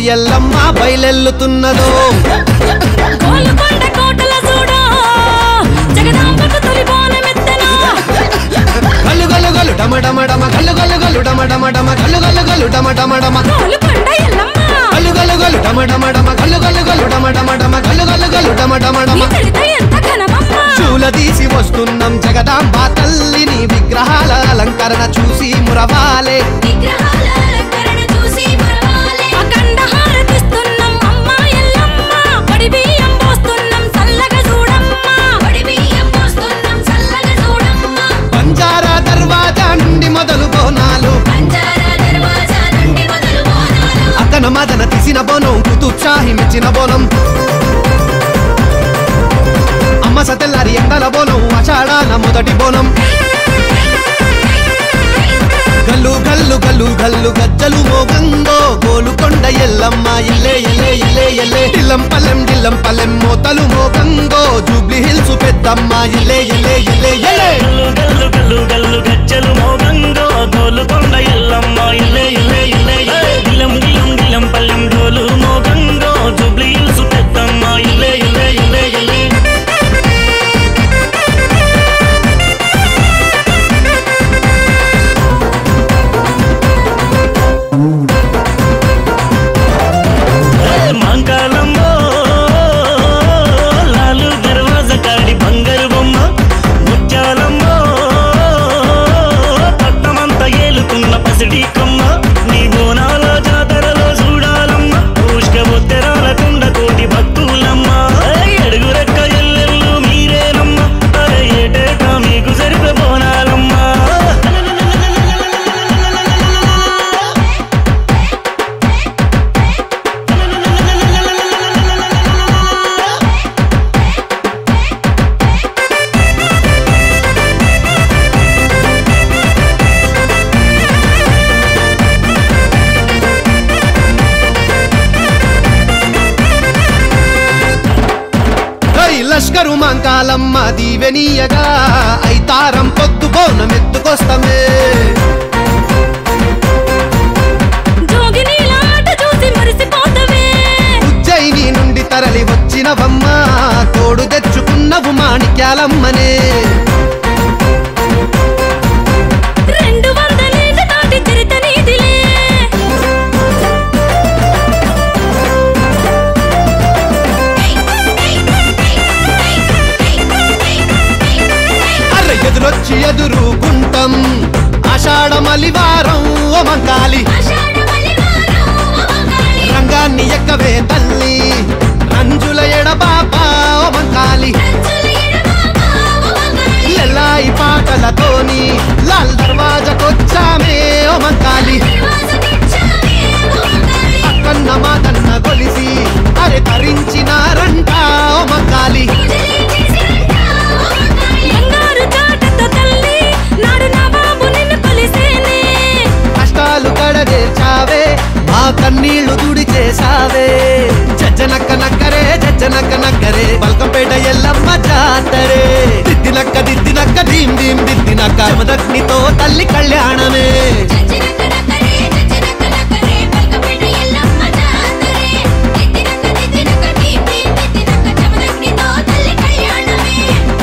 ఎల్లమ్మ బయలెల్లుతున్నదో గోల్కొండ కోటల చూడా జగదాంబకు తొలి బోనమెత్తెనా గల్లు గల్లు గల్లు డమ డమ డమ గల్లు గల్లు గల్లు డమ డమ డమ గల్లు గల్లు గల్లు డమ డమ డమ గోల్కొండ ఎల్లమ్మ గల్లు గల్లు గల్లు డమ డమ డమ గల్లు గల్లు గల్లు డమ డమ డమ గల్లు గల్లు గల్లు డమ డమ నీ డమ తడిత ఎంత ఘనమమ్మ చూల తీసి వస్తున్నాం జగదాంబ తల్లిని విగ్రహాల అలంకరణ చూసి మురవాలే విగ్రహాల అలంకరణ చూసి మరవాలే అఖండ హారతిస్తున్నాం అమ్మ ఎల్లమ్మ పడి బియ్యం పోస్తున్నాం చల్లగా చూడమ్మ పొడి బియ్యం పోస్తున్నాం చల్లగా చూడమ్మ బంజారా దర్వాజా నుండి మొదలు బోనాలు పంజారా దర్వాజా నుండి మొదలు బోనాలు అక్కన మదన తీసిన బోనం కుతుత్సాహి మెచ్చిన బోనం అమ్మ సతెల్లారి ఎండల బోనం అషాఢాన మొదటి బోనం గల్లు గల్లు గల్లు గల్లు గజ్జలు మోగంగో గోలుకొండ ఎల్లమ్మ ఇల్లే ఇల్లే ఇల్లే ఇల్లే డిల్లం పల్లెం డిల్లం పల్లెం మోతలు మోగంగో జూబ్లీ హిల్స్ పెద్దమ్మ ఇల్లే ఇల్లే ఇల్లే ఇల్లే గల్లు గల్లు గల్లు గల్లు గజ్జలు మోగంగో గోలుకొండ ఎల్లమ్మ ఇల్లే ఇల్లే ఇల్లే ఇల్లే గిలం గిలం గిలం పల్లెం డోలు మోగంగో జుబ్లీ హిల్స్ పెద్దమ్మ ఇల్లే ఇల్లే ఇల్లే ఇల్లే మంగళమ్మో లాలు దర్వాజ కాడి బంగారు బొమ్మ ముత్యాలమ్మో పట్టమంత ఏలుకున్న పసిడి కమ్మ నీ బోనాల జాతరలో చూడాలమ్మ పుష్క ఉత్తరాల కుండ కోటి భక్తులమ్మ అడుగు రెక్క ఎల్లెల్లు మీరేనమ్మ అరే ఏటేటా మీకు సరిపే బోనాలమ్మ ఓయ్ లష్కరు మంకాలమ్మ దీవెనీయగా ఐతారం పొద్దు బోనమెత్తుకొస్తమే జోగినీల ఆట చూసి మురిసిపోతవే ఉజ్జయిని నుండి తరలి వచ్చినవమ్మ తోడు తెచ్చుకున్నవు మాణిక్యాలమ్మనే రెండు వందలేళ్ల నాటి చరిత నీదిలే అర్ర ఎదురొచ్చి ఎదురుకుంటాం ఆషాఢ మలివారం ఓ మంకాలి ఆషాఢ మలివారం అమకాళి రంగాన్ని ఎక్కవే తల్లి రంజుల ఎడబాప ఓ మంకాలి రంచుల ఎడబాబ అమకాళి ఎల్లాయి పాటలతోని లాల్ దర్వాజకొచ్చామే ఓ మంకాలి దర్వాజ తెచ్చామే అమకాళి అక్కన్న మాతన్న కొలిసి అరే తరించినారంట ఓ మంకాలి పూజలే చేసిరంట అమకాళి బంగారు చాటతో తల్లి నాడు నవాబు నిన్ను కొలిసేనే కష్టాలు కడదేర్చావే మా కన్నీళ్లు తుడి చేసావే జజ్జనక్క నక్కరే జజ్జనక్క నక్కరే బల్కంపేట ఎల్లమ్మ జాతరే దిద్దినక్క దిద్దినక్క దీం దీం దిద్దినక్క మదగ్నితో తల్లి కళ్యాణమే జజ్జనక్క నక్కరే జజ్జనక్క నక్కరే పల్కపేట ఎల్లమ్మ జాతరే దిద్దినక్క దిద్దినక్క దీం దీం దిద్దినక్క చమదగ్నితో తల్లి కళ్యాణమే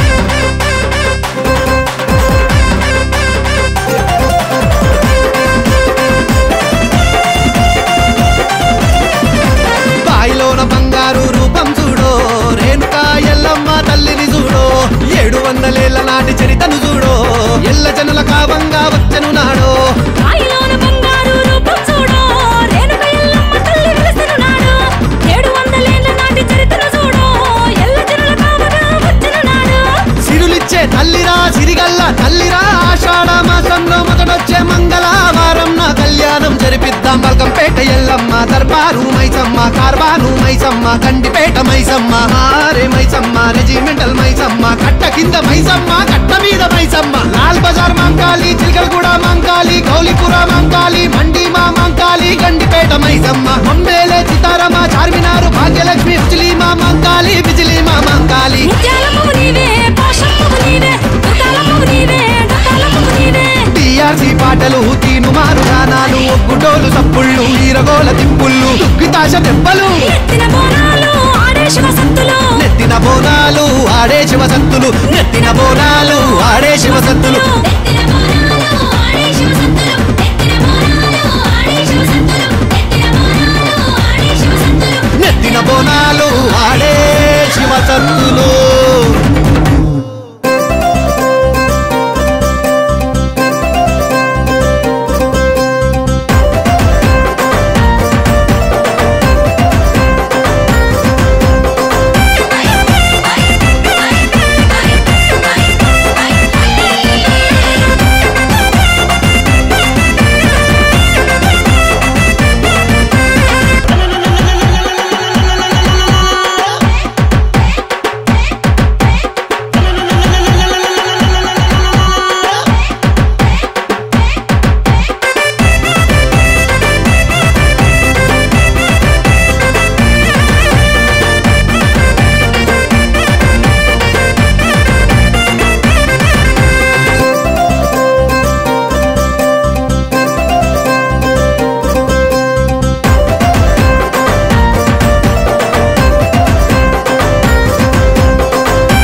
బాయిలోన బంగారు రూపం చూడో రేణుకా ఎల్లమ్మ తల్లిని చూడో ఏడు వందలేళ్ల నాటి చరితను చూడో ఎల్ల జనుల కావంగా వచ్చను నాడో రాయిలోన బంగారు రూపం చూడో రేణుక ఎల్లమ్మ తల్లి వెలసెను నాడు ఏడు వందలేళ్ల నాటి చరిత్ర చూడో ఎల్ల జనుల కావగా వచ్చిన నాడు సిరులిచ్చే తల్లిరా సిరిగల్ల తల్లిరా ఆషాఢ మాసంలో మొదటొచ్చే మంగళవారం నా కళ్యాణం జరిపిద్దాం బల్కంపేట ఎల్లమ్మ దర్బారు మైసమ్మ కార్బాను మైసమ్మ కండిపేట మైసమ్మ హారే మైసమ్మ రెజిమెంటల్ మైసమ్మ కట్ట కింద మైసమ్మ కట్ట మీద మైసమ్మ లాల్ బజార్ మంకాలి చిలకలగూడ మంకాలి గౌలిపుర మంకాలి మండి మా మంకాలి గండిపేట మైసమ్మ మొంబేలే చితారమ్మ చార్మినారు భాగ్యలక్ష్మి బిజిలీ మా మంకాలి బిజిలీ మా మంకాలి ముత్యాలమ్మ నీవే పాషమ్మవు నీవే దుర్గాలమ్మ నీవే డొక్కాలమ్మ నీవే టీఆర్సీ పాటలు తీను మారు గానాలు ఒగ్గుడోలు సప్పుళ్ళు ఈరగోల తిప్పుళ్ళు దుగ్గిత ఆకాశ దెబ్బలు ఎత్తిన బోనాలు ఆడే శివసత్తులు నెత్తిన బోనాలు ఆడే శివసత్తులు నెత్తిన బోనాలు ఆడే శివసత్తులు ఎత్తిన బోనాలు ఆడే శివసత్తులు ఎత్తిన బోనాలు ఆడే శివసత్తులు ఎత్తిన బోనాలు ఆడే శివసత్తులు నెత్తిన బోనాలు